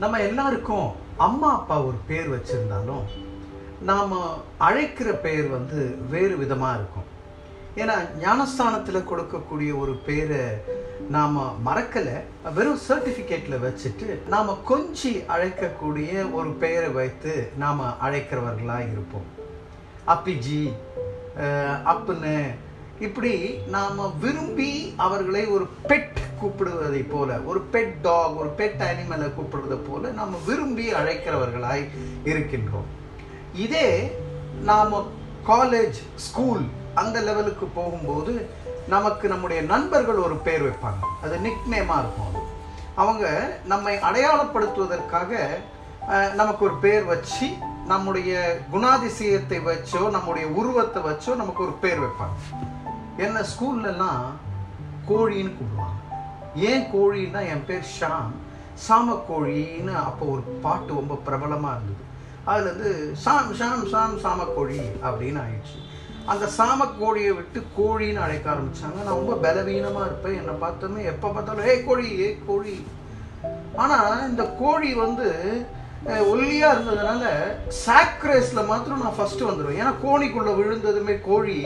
நம்ம எல்லாருக்கும் அம்மா அப்பா ஒரு பேர் வச்சிருந்தாலும் நாம் அழைக்கிற பெயர் வந்து வேறு விதமாக இருக்கும் ஏன்னா ஞானஸ்தானத்தில் கொடுக்கக்கூடிய ஒரு பேரை நாம் மறக்கலை வெறும் சர்டிஃபிகேட்டில் வச்சுட்டு நாம் கொஞ்சி அழைக்கக்கூடிய ஒரு பெயரை வைத்து நாம் அழைக்கிறவர்களாக இருப்போம் அப்பிஜி அஹ், அப்புன்னு இப்படி நாம் விரும்பி அவர்களை ஒரு பெட் கூப்பிடுவதை போல ஒரு பெட் டாக் ஒரு பெட் அனிமலை கூப்பிடுவதை போல நாம் விரும்பி அழைக்கிறவர்களாய் இருக்கின்றோம் இதே நாம் காலேஜ் ஸ்கூல் அந்த லெவலுக்கு போகும்போது நமக்கு நம்முடைய நண்பர்கள் ஒரு பேர் வைப்பாங்க அது நிக் நேமாக இருக்கும் அது அவங்க நம்மை அடையாளப்படுத்துவதற்காக அஹ், நமக்கு ஒரு பேர் வச்சு நம்முடைய குணாதிசயத்தை வச்சோ நம்முடைய உருவத்தை வச்சோ நமக்கு ஒரு பேர் வைப்பாங்க என்ன ஸ்கூல்லலாம் கோழின்னு கூப்பிடுவாங்க ஏன் கோழின்னா என் பேர் ஷாம் சாமக்கோழின்னு அப்போ ஒரு பாட்டு ரொம்ப பிரபலமாக இருந்தது அதுல இருந்து ஷாம் ஷாம் ஷாம் சாமக்கோழி அப்படின்னு ஆயிடுச்சு அந்த சாமக்கோழியை விட்டு கோழின்னு அழைக்க ஆரம்பிச்சாங்க நான் ரொம்ப பலவீனமாக இருப்பேன் என்னை பார்த்தோமே எப்போ பார்த்தாலும் ஏ கோழி ஏ கோழி ஆனால் இந்த கோழி வந்து அஹ், ஒல்லியா இருந்ததுனால சாக் ரேஸ்ல மாத்திரம் நான் ஃபர்ஸ்ட் வந்துடுவேன் ஏன்னா கோணிக்குள்ள விழுந்ததுமே கோழி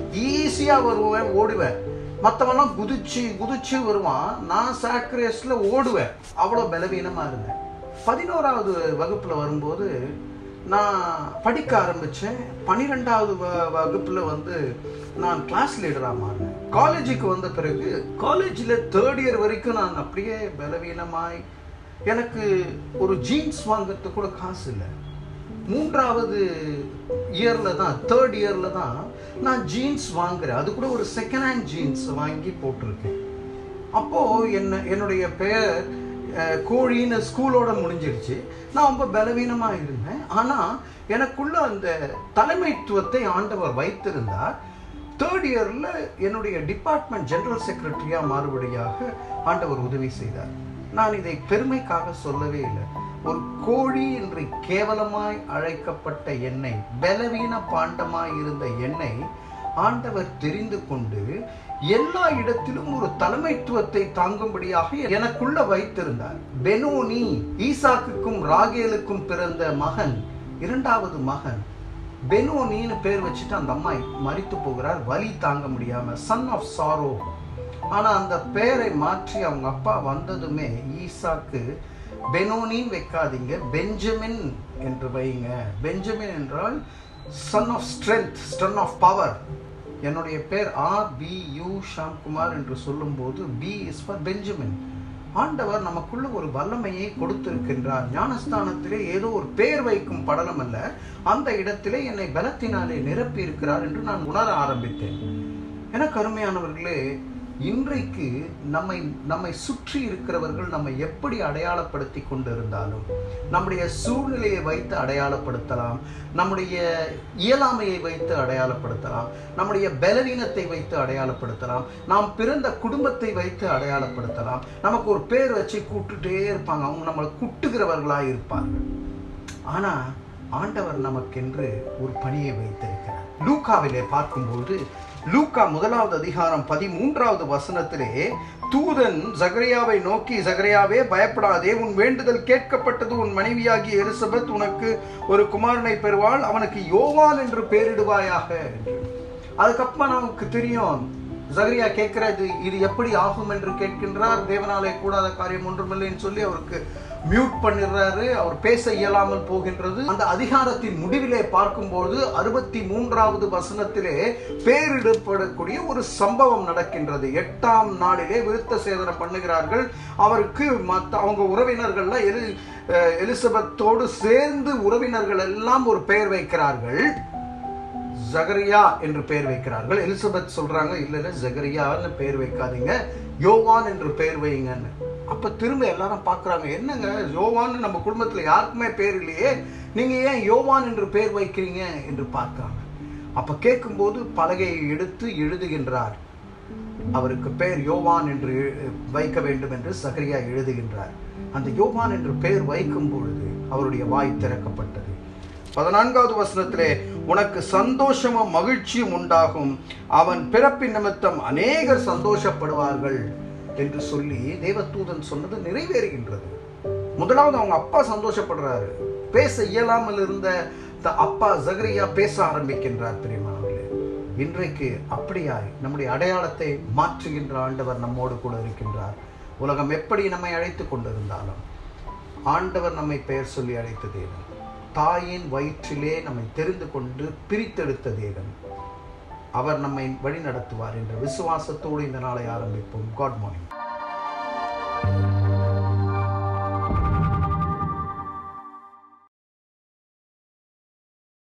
ஈஸியா வருவேன் ஓடுவேன் மற்றவெல்லாம் குதிச்சு குதிச்சு வருவான் நான் சாக் ரேஸ்ல ஓடுவேன் அவ்வளோ பலவீனமா இருந்தேன் பதினோராவது வகுப்புல வரும்போது நான் படிக்க ஆரம்பிச்சேன் பன்னிரெண்டாவது வ- வகுப்புல வந்து நான் கிளாஸ் லீடராக மாறினேன் காலேஜுக்கு வந்த பிறகு காலேஜில் தேர்ட் இயர் வரைக்கும் நான் அப்படியே பலவீனமாய் எனக்கு ஒரு ஜீன்ஸ் வாங்குறதுக்கு கூட காசு இல்லை மூன்றாவது இயரில் தான் தேர்ட் இயரில் தான் நான் ஜீன்ஸ் வாங்குறேன் அது கூட ஒரு செகண்ட் ஹேண்ட் ஜீன்ஸ் வாங்கி போட்டிருக்கேன் அப்போ என்ன என்னுடைய பெயர் அஹ், கோழின்னு ஸ்கூலோட முடிஞ்சிருச்சு நான் ரொம்ப பலவீனமா இருந்தேன் ஆனா எனக்குள்ள அந்த தலைமைத்துவத்தை ஆண்டவர் வைத்திருந்தார் தேர்ட் இயர்ல என்னுடைய டிபார்ட்மெண்ட் ஜெனரல் செக்ரட்டரியா மாறுபடியாக ஆண்டவர் உதவி செய்தார் நான் இதை பெருமைக்காக சொல்லவே இல்லை ஒரு கோழி என்று கேவலமாய் அழைக்கப்பட்ட என்னை பலவீன பாண்டமாய் இருந்த என்னை ஆண்டவர் தெரிந்து கொண்டு எல்லா இடத்திலும் ஒரு தலைமைத்துவத்தை தாங்கும்படியாக எனக்குள்ள வைத்திருந்தார் பெனோனி ஈசாக்குக்கும் ராகேலுக்கும் பிறந்த மகன் இரண்டாவது மகன் பெனோனின்னு பேர் வச்சுட்டு அந்த அம்மா மரித்து போகிறார் வலி தாங்க முடியாம சன் ஆஃப் சாரோ ஆனா அந்த பெயரை மாற்றி அவங்க அப்பா வந்ததுமே ஈசாக்கு பெனோனின்னு வைக்காதீங்க பெஞ்சமின் என்று வைங்க பெஞ்சமின் என்றால் son of strength son of power என்னுடைய பேர் ஆர் பி யூ ஷாம்குமார் என்று சொல்லும்போது பி இஸ் ஃபார் பெஞ்சமின் ஆண்டவர் நமக்குள்ள ஒரு வல்லமையை கொடுத்திருக்கின்றார் ஞானஸ்தானத்திலே ஏதோ ஒரு பேர் வைக்கும் படலம் அல்ல அந்த இடத்திலே என்னை பலத்தினாலே நிரப்பி இருக்கிறார் என்று நான் உணர ஆரம்பித்தேன் எனக்கு அருமையானவர்களே இன்றைக்கு நம்மை நம்மை சுற்றி இருக்கிறவர்கள் நம்மை எப்படி அடையாளப்படுத்தி கொண்டிருந்தாலும் நம்முடைய சூழ்நிலையை வைத்து அடையாளப்படுத்தலாம் நம்முடைய இயலாமையை வைத்து அடையாளப்படுத்தலாம் நம்முடைய பலவீனத்தை வைத்து அடையாளப்படுத்தலாம் நாம் பிறந்த குடும்பத்தை வைத்து அடையாளப்படுத்தலாம் நமக்கு ஒரு பேர் வச்சு கூட்டுட்டே இருப்பாங்க அவங்க நம்மளை குட்டுகிறவர்களாக இருப்பார்கள் ஆனா ஆண்டவர் நமக்கென்று ஒரு பணியை வைத்திருக்கிறார் லூக்காவிலே பார்க்கும்போது லூக்கா முதலாவது அதிகாரம் பதிமூன்றாவது வசனத்திலே தூதன் ஜகரியாவை நோக்கி ஜகரியாவே பயப்படாதே உன் வேண்டுதல் கேட்கப்பட்டது உன் மனைவியாகிய எலிசபெத் உனக்கு ஒரு குமாரனை பெறுவாள் அவனுக்கு யோவான் என்று பெயரிடுவாயாக என்று அதுக்கப்புறமா நமக்கு தெரியும் ஜகரியா கேட்கிறது இது எப்படி ஆகும் என்று கேட்கின்றார் தேவனாலே கூடாத காரியம் ஒன்றுமில்லைன்னு சொல்லி அவருக்கு மியூட் பண்ணிடுறாரு அவர் பேச இயலாமல் போகின்றது அந்த அதிகாரத்தின் முடிவிலே பார்க்கும்போது அறுபத்தி மூன்றாவது வசனத்திலே பேரிடப்படக்கூடிய ஒரு சம்பவம் நடக்கின்றது எட்டாம் நாளிலே விருத்த சேதனம் பண்ணுகிறார்கள் அவருக்கு மற்ற அவங்க உறவினர்கள்ல எலி அஹ் எலிசபெத்தோடு சேர்ந்து உறவினர்கள் எல்லாம் ஒரு பெயர் வைக்கிறார்கள் ஜகரியா என்று பெயர் வைக்கிறார்கள் எலிசபெத் சொல்றாங்க இல்ல இல்ல ஜகரியான்னு பெயர் வைக்காதீங்க யோவான் என்று பெயர் வைங்கன்னு அப்ப திரும்ப எல்லாரும் பார்க்கறாங்க என்னங்க யோவான்னு நம்ம குடும்பத்துல யாருக்குமே பேர் இல்லையே நீங்க ஏன் யோவான் என்று பெயர் வைக்கிறீங்க என்று பார்க்கறாங்க அப்ப கேட்கும்போது பலகையை எடுத்து எழுதுகின்றார் அவருக்கு பெயர் யோவான் என்று எ- வைக்க வேண்டும் என்று சகரியா எழுதுகின்றார் அந்த யோவான் என்று பெயர் வைக்கும் பொழுது அவருடைய வாய் திறக்கப்பட்டது பதினான்காவது வசனத்திலே உனக்கு சந்தோஷமும் மகிழ்ச்சியும் உண்டாகும் அவன் பிறப்பின் நிமித்தம் அநேகர் சந்தோஷப்படுவார்கள் என்று சொல்லி தேவதூதன் சொன்னது நிறைவேறுகின்றது முதலாவது அவங்க அப்பா சந்தோஷப்படுறாரு பேச இயலாமல் இருந்த த- அப்பா ஜகரியா பேச ஆரம்பிக்கின்றார் பிரியமானவர்களே இன்றைக்கு அப்படியாய் நம்முடைய அடையாளத்தை மாற்றுகின்ற ஆண்டவர் நம்மோடு கூட இருக்கின்றார் உலகம் எப்படி நம்மை அழைத்து கொண்டிருந்தாலும் ஆண்டவர் நம்மை பெயர் சொல்லி அழைத்த தேவன் தாயின் வயிற்றிலே நம்மை தெரிந்து கொண்டு பிரித்தெடுத்த தேவன் அவர் நம்மை வழி நடத்துவார் என்ற விசுவாசத்தோடு இந்த நாளை ஆரம்பிப்போம் காட் மார்னிங்